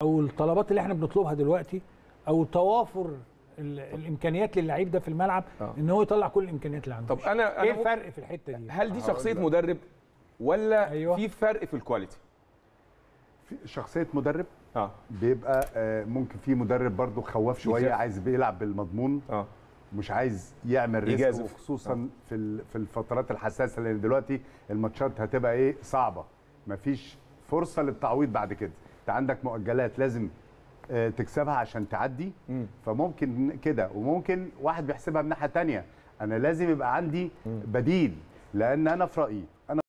او الطلبات اللي احنا بنطلبها دلوقتي او توافر ال- الامكانيات للعيب ده في الملعب آه. ان هو يطلع كل الامكانيات اللي عنده طب انا ايه انا الفرق في الحته دي هل دي شخصيه مدرب ولا أيوة. في فرق في الكواليتي في شخصيه مدرب اه بيبقى آه، ممكن في مدرب برضو خواف شويه يخاف. عايز بيلعب بالمضمون اه مش عايز يعمل ريسك يجازف. وخصوصا في ال- في الفترات الحساسه لان دلوقتي الماتشات هتبقى ايه صعبه مفيش فرصه للتعويض بعد كده انت عندك مؤجلات لازم آه، تكسبها عشان تعدي مم. فممكن كده وممكن واحد بيحسبها من ناحيه تانية انا لازم يبقى عندي بديل لان انا في رايي انا